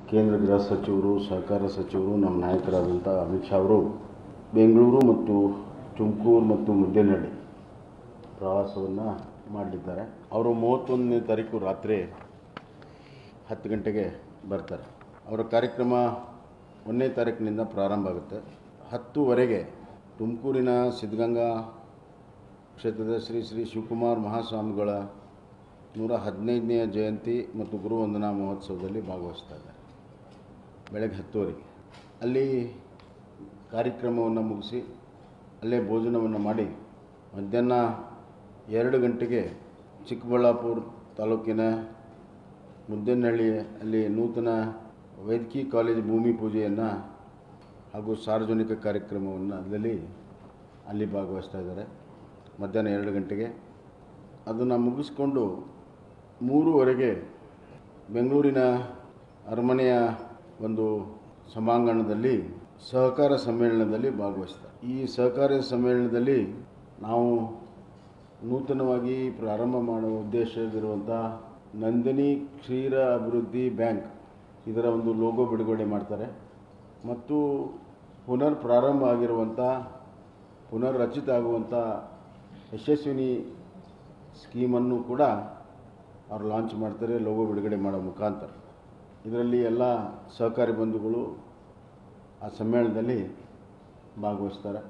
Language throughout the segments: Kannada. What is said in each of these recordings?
ಕೇಂದ್ರ ಗೃಹ ಸಚಿವರು ಸಹಕಾರ ಸಚಿವರು ನಮ್ಮ ನಾಯಕರಾದಂಥ ಅಮಿತ್ ಶಾ ಅವರು ಬೆಂಗಳೂರು ಮತ್ತು ತುಮಕೂರು ಮತ್ತು ಮುದ್ದೇನಹಳ್ಳಿ ಪ್ರವಾಸವನ್ನು ಮಾಡಲಿದ್ದಾರೆ ಅವರು ಮೂವತ್ತೊಂದನೇ ತಾರೀಕು ರಾತ್ರಿ ಹತ್ತು ಗಂಟೆಗೆ ಬರ್ತಾರೆ ಅವರ ಕಾರ್ಯಕ್ರಮ ಒಂದನೇ ತಾರೀಕಿನಿಂದ ಪ್ರಾರಂಭ ಆಗುತ್ತೆ ಹತ್ತುವರೆಗೆ ತುಮಕೂರಿನ ಸಿದ್ಧಗಂಗಾ ಕ್ಷೇತ್ರದ ಶ್ರೀ ಶ್ರೀ ಶಿವಕುಮಾರ್ ಮಹಾಸ್ವಾಮಿಗಳ ನೂರ ಹದಿನೈದನೆಯ ಜಯಂತಿ ಮತ್ತು ಗುರುವಂದನಾ ಮಹೋತ್ಸವದಲ್ಲಿ ಭಾಗವಹಿಸ್ತಾ ಇದ್ದಾರೆ ಬೆಳಗ್ಗೆ ಹತ್ತುವರೆಗೆ ಅಲ್ಲಿ ಕಾರ್ಯಕ್ರಮವನ್ನು ಮುಗಿಸಿ ಅಲ್ಲೇ ಭೋಜನವನ್ನು ಮಾಡಿ ಮಧ್ಯಾಹ್ನ ಎರಡು ಗಂಟೆಗೆ ಚಿಕ್ಕಬಳ್ಳಾಪುರ ತಾಲೂಕಿನ ಮುದ್ದೇನಹಳ್ಳಿ ಅಲ್ಲಿ ನೂತನ ವೈದ್ಯಕೀಯ ಕಾಲೇಜು ಭೂಮಿ ಪೂಜೆಯನ್ನು ಹಾಗೂ ಸಾರ್ವಜನಿಕ ಕಾರ್ಯಕ್ರಮವನ್ನು ಅದರಲ್ಲಿ ಅಲ್ಲಿ ಭಾಗವಹಿಸ್ತಾ ಇದ್ದಾರೆ ಮಧ್ಯಾಹ್ನ ಎರಡು ಗಂಟೆಗೆ ಅದನ್ನು ಮುಗಿಸ್ಕೊಂಡು ಮೂರುವರೆಗೆ ಬೆಂಗಳೂರಿನ ಅರಮನೆಯ ಒಂದು ಸಭಾಂಗಣದಲ್ಲಿ ಸಹಕಾರ ಸಮ್ಮೇಳನದಲ್ಲಿ ಭಾಗವಹಿಸ್ತಾರೆ ಈ ಸಹಕಾರ ಸಮ್ಮೇಳನದಲ್ಲಿ ನಾವು ನೂತನವಾಗಿ ಪ್ರಾರಂಭ ಮಾಡುವ ಉದ್ದೇಶವಿರುವಂಥ ನಂದಿನಿ ಕ್ಷೀರ ಅಭಿವೃದ್ಧಿ ಬ್ಯಾಂಕ್ ಇದರ ಒಂದು ಲೋಗೋ ಬಿಡುಗಡೆ ಮಾಡ್ತಾರೆ ಮತ್ತು ಪುನರ್ ಪ್ರಾರಂಭ ಆಗಿರುವಂಥ ಪುನರ್ ರಚಿತ ಆಗುವಂಥ ಯಶಸ್ವಿನಿ ಸ್ಕೀಮನ್ನು ಕೂಡ ಅವ್ರು ಲಾಂಚ್ ಮಾಡ್ತಾರೆ ಲೋಗೋ ಬಿಡುಗಡೆ ಮಾಡೋ ಮುಖಾಂತರ ಇದರಲ್ಲಿ ಎಲ್ಲ ಸಹಕಾರಿ ಬಂಧುಗಳು ಆ ಸಮ್ಮೇಳನದಲ್ಲಿ ಭಾಗವಹಿಸ್ತಾರೆ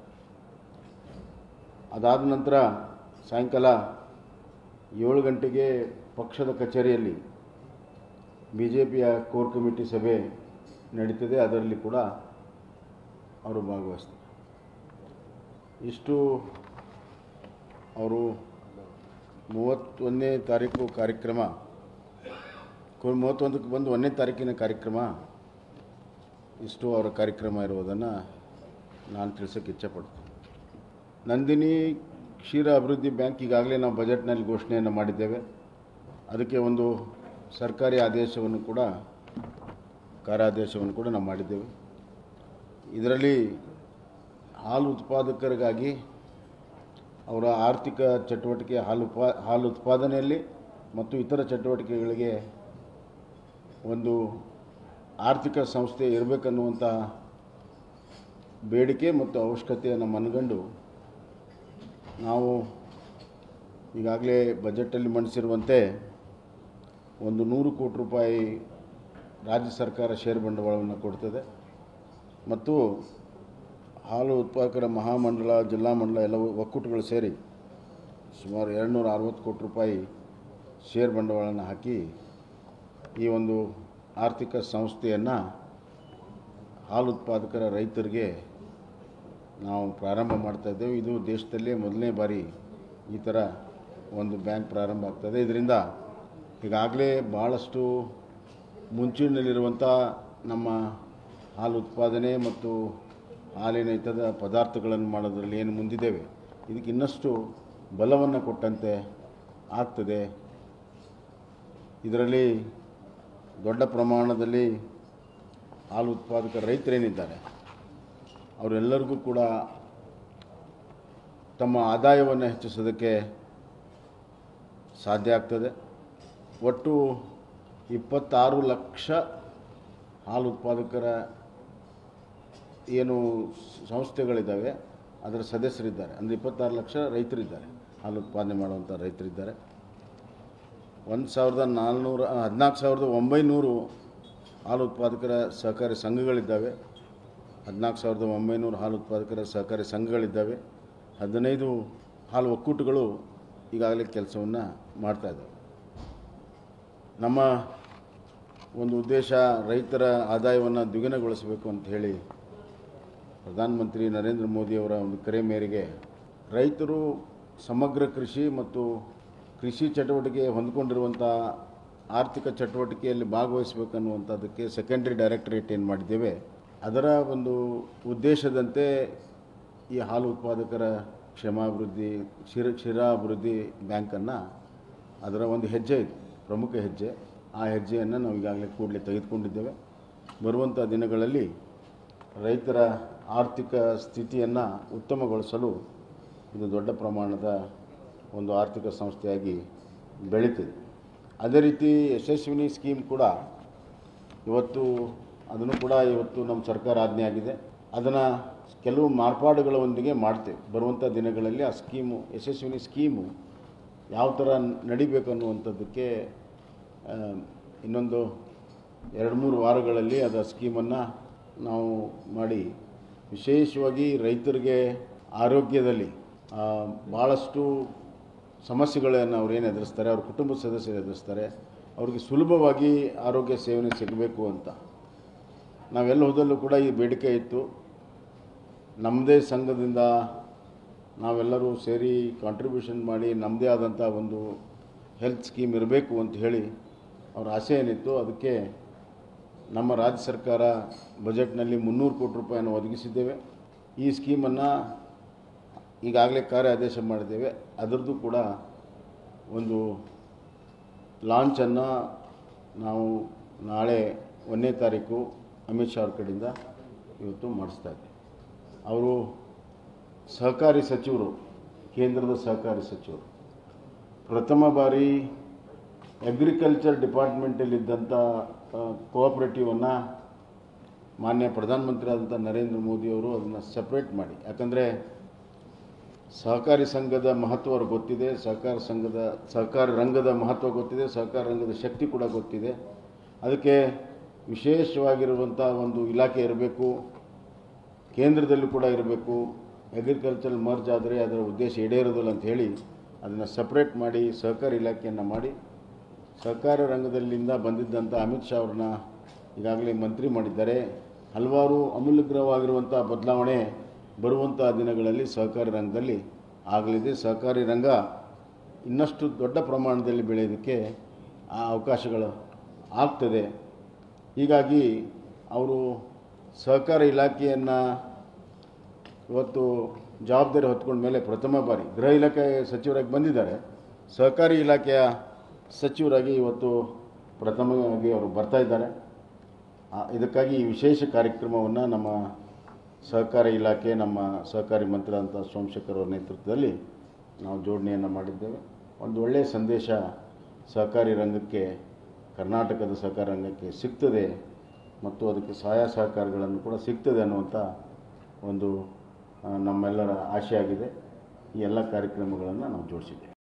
ಅದಾದ ನಂತರ ಸಾಯಂಕಾಲ ಏಳು ಗಂಟೆಗೆ ಪಕ್ಷದ ಕಚೇರಿಯಲ್ಲಿ ಬಿ ಜೆ ಪಿಯ ಕೋರ್ ಕಮಿಟಿ ಸಭೆ ನಡೀತದೆ ಅದರಲ್ಲಿ ಕೂಡ ಅವರು ಭಾಗವಹಿಸ್ತಾರೆ ಇಷ್ಟು ಅವರು ಮೂವತ್ತೊಂದನೇ ತಾರೀಕು ಕಾರ್ಯಕ್ರಮ ಕೊ- ಮೂವತ್ತೊಂದಕ್ಕೆ ಬಂದು ಒಂದನೇ ತಾರೀಕಿನ ಕಾರ್ಯಕ್ರಮ ಇಷ್ಟು ಅವರ ಕಾರ್ಯಕ್ರಮ ಇರುವುದನ್ನು ನಾನು ತಿಳಿಸೋಕ್ಕೆ ಇಚ್ಛೆಪಡ್ತೀನಿ ನಂದಿನಿ ಕ್ಷೀರ ಅಭಿವೃದ್ಧಿ ಬ್ಯಾಂಕ್ ಈಗಾಗಲೇ ನಾವು ಬಜೆಟ್ನಲ್ಲಿ ಘೋಷಣೆಯನ್ನು ಮಾಡಿದ್ದೇವೆ ಅದಕ್ಕೆ ಒಂದು ಸರ್ಕಾರಿ ಆದೇಶವನ್ನು ಕೂಡ ಕಾರ್ಯಾದೇಶವನ್ನು ಕೂಡ ನಾವು ಮಾಡಿದ್ದೇವೆ ಇದರಲ್ಲಿ ಹಾಲು ಉತ್ಪಾದಕರಿಗಾಗಿ ಅವರ ಆರ್ಥಿಕ ಚಟುವಟಿಕೆ ಹಾಲು ಉತ್ಪಾ ಹಾಲು ಉತ್ಪಾದನೆಯಲ್ಲಿ ಮತ್ತು ಇತರ ಚಟುವಟಿಕೆಗಳಿಗೆ ಒಂದು ಆರ್ಥಿಕ ಸಂಸ್ಥೆ ಇರಬೇಕನ್ನುವಂಥ ಬೇಡಿಕೆ ಮತ್ತು ಅವಶ್ಯಕತೆಯನ್ನು ಮನಗಂಡು ನಾವು ಈಗಾಗಲೇ ಬಜೆಟಲ್ಲಿ ಮಂಡಿಸಿರುವಂತೆ ಒಂದು ನೂರು ಕೋಟಿ ರೂಪಾಯಿ ರಾಜ್ಯ ಸರ್ಕಾರ ಷೇರು ಬಂಡವಾಳವನ್ನು ಕೊಡ್ತದೆ ಮತ್ತು ಹಾಲು ಉತ್ಪಾದಕರ ಮಹಾಮಂಡಲ ಜಿಲ್ಲಾ ಮಂಡಲ ಎಲ್ಲ ಒಕ್ಕೂಟಗಳು ಸೇರಿ ಸುಮಾರು ಎರಡುನೂರ ಅರವತ್ತು ಕೋಟಿ ರೂಪಾಯಿ ಷೇರು ಬಂಡವಾಳವನ್ನು ಹಾಕಿ ಈ ಒಂದು ಆರ್ಥಿಕ ಸಂಸ್ಥೆಯನ್ನು ಹಾಲು ಉತ್ಪಾದಕರ ರೈತರಿಗೆ ನಾವು ಪ್ರಾರಂಭ ಮಾಡ್ತಾ ಇದ್ದೇವೆ ಇದು ದೇಶದಲ್ಲೇ ಮೊದಲನೇ ಬಾರಿ ಈ ಥರ ಒಂದು ಬ್ಯಾಂಕ್ ಪ್ರಾರಂಭ ಆಗ್ತದೆ ಇದರಿಂದ ಈಗಾಗಲೇ ಭಾಳಷ್ಟು ಮುಂಚೂಣಿನಲ್ಲಿರುವಂಥ ನಮ್ಮ ಹಾಲು ಉತ್ಪಾದನೆ ಮತ್ತು ಹಾಲಿನ ಇತದ ಪದಾರ್ಥಗಳನ್ನು ಮಾಡೋದ್ರಲ್ಲಿ ಏನು ಮುಂದಿದ್ದೇವೆ ಇದಕ್ಕೆ ಇನ್ನಷ್ಟು ಬಲವನ್ನು ಕೊಟ್ಟಂತೆ ಆಗ್ತದೆ ಇದರಲ್ಲಿ ದೊಡ್ಡ ಪ್ರಮಾಣದಲ್ಲಿ ಹಾಲು ಉತ್ಪಾದಕ ರೈತರೇನಿದ್ದಾರೆ ಅವರೆಲ್ಲರಿಗೂ ಕೂಡ ತಮ್ಮ ಆದಾಯವನ್ನು ಹೆಚ್ಚಿಸೋದಕ್ಕೆ ಸಾಧ್ಯ ಆಗ್ತದೆ ಒಟ್ಟು ಇಪ್ಪತ್ತಾರು ಲಕ್ಷ ಹಾಲು ಉತ್ಪಾದಕರ ಏನು ಸಂಸ್ಥೆಗಳಿದ್ದಾವೆ ಅದರ ಸದಸ್ಯರಿದ್ದಾರೆ ಅಂದರೆ ಇಪ್ಪತ್ತಾರು ಲಕ್ಷ ರೈತರಿದ್ದಾರೆ ಹಾಲು ಉತ್ಪಾದನೆ ಮಾಡುವಂಥ ರೈತರಿದ್ದಾರೆ ಒಂದು ಸಾವಿರದ ನಾಲ್ನೂರ ಹದಿನಾಲ್ಕು ಸಾವಿರದ ಒಂಬೈನೂರು ಹಾಲು ಉತ್ಪಾದಕರ ಸಹಕಾರಿ ಸಂಘಗಳಿದ್ದಾವೆ ಹದಿನಾಲ್ಕು ಸಾವಿರದ ಒಂಬೈನೂರು ಹಾಲು ಉತ್ಪಾದಕರ ಸಹಕಾರಿ ಸಂಘಗಳಿದ್ದಾವೆ ಹದಿನೈದು ಹಾಲು ಒಕ್ಕೂಟಗಳು ಈಗಾಗಲೇ ಕೆಲಸವನ್ನು ಮಾಡ್ತಾಯಿದ್ದಾವೆ ನಮ್ಮ ಒಂದು ಉದ್ದೇಶ ರೈತರ ಆದಾಯವನ್ನು ದ್ವಿಗುಣಗೊಳಿಸಬೇಕು ಅಂತ ಹೇಳಿ ಪ್ರಧಾನಮಂತ್ರಿ ನರೇಂದ್ರ ಮೋದಿಯವರ ಒಂದು ಕರೆ ಮೇರೆಗೆ ರೈತರು ಸಮಗ್ರ ಕೃಷಿ ಮತ್ತು ಕೃಷಿ ಚಟುವಟಿಕೆ ಹೊಂದಿಕೊಂಡಿರುವಂಥ ಆರ್ಥಿಕ ಚಟುವಟಿಕೆಯಲ್ಲಿ ಭಾಗವಹಿಸಬೇಕನ್ನುವಂಥದ್ದಕ್ಕೆ ಸೆಕೆಂಡ್ರಿ ಡೈರೆಕ್ಟರೇಟ್ ಏನು ಮಾಡಿದ್ದೇವೆ ಅದರ ಒಂದು ಉದ್ದೇಶದಂತೆ ಈ ಹಾಲು ಉತ್ಪಾದಕರ ಕ್ಷೇಮಾಭಿವೃದ್ಧಿ ಕ್ಷೀರ ಕ್ಷೀರಾಭಿವೃದ್ಧಿ ಬ್ಯಾಂಕನ್ನು ಅದರ ಒಂದು ಹೆಜ್ಜೆ ಇದು ಪ್ರಮುಖ ಹೆಜ್ಜೆ ಆ ಹೆಜ್ಜೆಯನ್ನು ನಾವು ಈಗಾಗಲೇ ಕೂಡಲೇ ತೆಗೆದುಕೊಂಡಿದ್ದೇವೆ ಬರುವಂಥ ದಿನಗಳಲ್ಲಿ ರೈತರ ಆರ್ಥಿಕ ಸ್ಥಿತಿಯನ್ನು ಉತ್ತಮಗೊಳಿಸಲು ಇದು ದೊಡ್ಡ ಪ್ರಮಾಣದ ಒಂದು ಆರ್ಥಿಕ ಸಂಸ್ಥೆಯಾಗಿ ಬೆಳೀತದೆ ಅದೇ ರೀತಿ ಯಶಸ್ವಿನಿ ಸ್ಕೀಮ್ ಕೂಡ ಇವತ್ತು ಅದನ್ನು ಕೂಡ ಇವತ್ತು ನಮ್ಮ ಸರ್ಕಾರ ಆಜ್ಞೆ ಆಗಿದೆ ಅದನ್ನು ಕೆಲವು ಮಾರ್ಪಾಡುಗಳೊಂದಿಗೆ ಮಾಡ್ತೇವೆ ಬರುವಂಥ ದಿನಗಳಲ್ಲಿ ಆ ಸ್ಕೀಮು ಯಶಸ್ವಿನಿ ಸ್ಕೀಮು ಯಾವ ಥರ ನಡಿಬೇಕು ಅನ್ನುವಂಥದ್ದಕ್ಕೆ ಆ, ಇನ್ನೊಂದು ಎರಡು ಮೂರು ವಾರಗಳಲ್ಲಿ ಅದರ ಸ್ಕೀಮನ್ನು ನಾವು ಮಾಡಿ ವಿಶೇಷವಾಗಿ ರೈತರಿಗೆ ಆರೋಗ್ಯದಲ್ಲಿ ಆ, ಭಾಳಷ್ಟು ಸಮಸ್ಯೆಗಳನ್ನು ಅವ್ರು ಏನು ಎದುರಿಸ್ತಾರೆ ಅವ್ರ ಕುಟುಂಬದ ಸದಸ್ಯರು ಎದುರಿಸ್ತಾರೆ ಅವ್ರಿಗೆ ಸುಲಭವಾಗಿ ಆರೋಗ್ಯ ಸೇವನೆ ಸಿಗಬೇಕು ಅಂತ ನಾವೆಲ್ಲ ಹೋದಲ್ಲೂ ಕೂಡ ಈ ಬೇಡಿಕೆ ಇತ್ತು ನಮ್ಮದೇ ಸಂಘದಿಂದ ನಾವೆಲ್ಲರೂ ಸೇರಿ ಕಾಂಟ್ರಿಬ್ಯೂಷನ್ ಮಾಡಿ ನಮ್ಮದೇ ಆದಂಥ ಒಂದು ಹೆಲ್ತ್ ಸ್ಕೀಮ್ ಇರಬೇಕು ಅಂತ ಹೇಳಿ ಅವ್ರ ಆಸೆ ಏನಿತ್ತು ಅದಕ್ಕೆ ನಮ್ಮ ರಾಜ್ಯ ಸರ್ಕಾರ ಬಜೆಟ್ನಲ್ಲಿ ಮುನ್ನೂರು ಕೋಟಿ ರೂಪಾಯಿಯನ್ನು ಒದಗಿಸಿದ್ದೇವೆ ಈ ಸ್ಕೀಮನ್ನು ಈಗಾಗಲೇ ಕಾರ್ಯ ಆದೇಶ ಮಾಡಿದ್ದೇವೆ ಅದರದ್ದು ಕೂಡ ಒಂದು ಲಾಂಚನ್ನು ನಾವು ನಾಳೆ ಒಂದನೇ ತಾರೀಕು ಅಮಿತ್ ಶಾ ಅವ್ರ ಕಡೆಯಿಂದ ಇವತ್ತು ಮಾಡಿಸ್ತಾ ಇದ್ದೀವಿ ಅವರು ಸಹಕಾರಿ ಸಚಿವರು ಕೇಂದ್ರದ ಸಹಕಾರಿ ಸಚಿವರು ಪ್ರಥಮ ಬಾರಿ ಅಗ್ರಿಕಲ್ಚರ್ ಡಿಪಾರ್ಟ್ಮೆಂಟಲ್ಲಿದ್ದಂಥ ಕೋಆಪ್ರೇಟಿವನ್ನು ಮಾನ್ಯ ಪ್ರಧಾನಮಂತ್ರಿ ಆದಂಥ ನರೇಂದ್ರ ಮೋದಿಯವರು ಅದನ್ನು ಸಪ್ರೇಟ್ ಮಾಡಿ ಯಾಕಂದರೆ ಸಹಕಾರಿ ಸಂಘದ ಮಹತ್ವ ಅವ್ರಿಗೆ ಗೊತ್ತಿದೆ ಸಹಕಾರ ಸಂಘದ ಸಹಕಾರಿ ರಂಗದ ಮಹತ್ವ ಗೊತ್ತಿದೆ ಸಹಕಾರ ರಂಗದ ಶಕ್ತಿ ಕೂಡ ಗೊತ್ತಿದೆ ಅದಕ್ಕೆ ವಿಶೇಷವಾಗಿರುವಂಥ ಒಂದು ಇಲಾಖೆ ಇರಬೇಕು ಕೇಂದ್ರದಲ್ಲೂ ಕೂಡ ಇರಬೇಕು ಅಗ್ರಿಕಲ್ಚರ್ ಮರ್ಜ್ ಆದರೆ ಅದರ ಉದ್ದೇಶ ಈಡೇರೋದಿಲ್ಲ ಅಂತ ಹೇಳಿ ಅದನ್ನು ಸಪ್ರೇಟ್ ಮಾಡಿ ಸಹಕಾರಿ ಇಲಾಖೆಯನ್ನು ಮಾಡಿ ಸಹಕಾರ ರಂಗದಲ್ಲಿಂದ ಬಂದಿದ್ದಂಥ ಅಮಿತ್ ಶಾ ಅವ್ರನ್ನ ಈಗಾಗಲೇ ಮಂತ್ರಿ ಮಾಡಿದ್ದಾರೆ ಹಲವಾರು ಅಮೂಲ್ಯಕರವಾಗಿರುವಂಥ ಬದಲಾವಣೆ ಬರುವಂಥ ದಿನಗಳಲ್ಲಿ ಸಹಕಾರಿ ರಂಗದಲ್ಲಿ ಆಗಲಿದೆ ಸಹಕಾರಿ ರಂಗ ಇನ್ನಷ್ಟು ದೊಡ್ಡ ಪ್ರಮಾಣದಲ್ಲಿ ಬೆಳೆಯೋದಕ್ಕೆ ಆ ಅವಕಾಶಗಳು ಆಗ್ತದೆ ಹೀಗಾಗಿ ಅವರು ಸಹಕಾರ ಇಲಾಖೆಯನ್ನು ಇವತ್ತು ಜವಾಬ್ದಾರಿ ಹೊತ್ಕೊಂಡ ಮೇಲೆ ಪ್ರಥಮ ಬಾರಿ ಗೃಹ ಇಲಾಖೆ ಸಚಿವರಾಗಿ ಬಂದಿದ್ದಾರೆ ಸಹಕಾರಿ ಇಲಾಖೆಯ ಸಚಿವರಾಗಿ ಇವತ್ತು ಪ್ರಥಮವಾಗಿ ಅವರು ಬರ್ತಾ ಇದ್ದಾರೆ ಆ, ಇದಕ್ಕಾಗಿ ಈ ವಿಶೇಷ ಕಾರ್ಯಕ್ರಮವನ್ನು ನಮ್ಮ ಸಹಕಾರಿ ಇಲಾಖೆ ನಮ್ಮ ಸಹಕಾರಿ ಮಂತ್ರಿ ಅಂತ ಸೋಮಶೇಖರ್ ಅವರ ನೇತೃತ್ವದಲ್ಲಿ ನಾವು ಜೋಡಣೆಯನ್ನು ಮಾಡಿದ್ದೇವೆ ಒಂದು ಒಳ್ಳೆಯ ಸಂದೇಶ ಸಹಕಾರಿ ರಂಗಕ್ಕೆ ಕರ್ನಾಟಕದ ಸಹಕಾರ ರಂಗಕ್ಕೆ ಸಿಗ್ತದೆ ಮತ್ತು ಅದಕ್ಕೆ ಸಹಾಯ ಸಹಕಾರಗಳನ್ನು ಕೂಡ ಸಿಗ್ತದೆ ಅನ್ನುವಂಥ ಒಂದು ಆ, ನಮ್ಮೆಲ್ಲರ ಆಶೆ ಆಗಿದೆ ಈ ಎಲ್ಲ ಕಾರ್ಯಕ್ರಮಗಳನ್ನು ನಾವು ಜೋಡಿಸಿದ್ದೇವೆ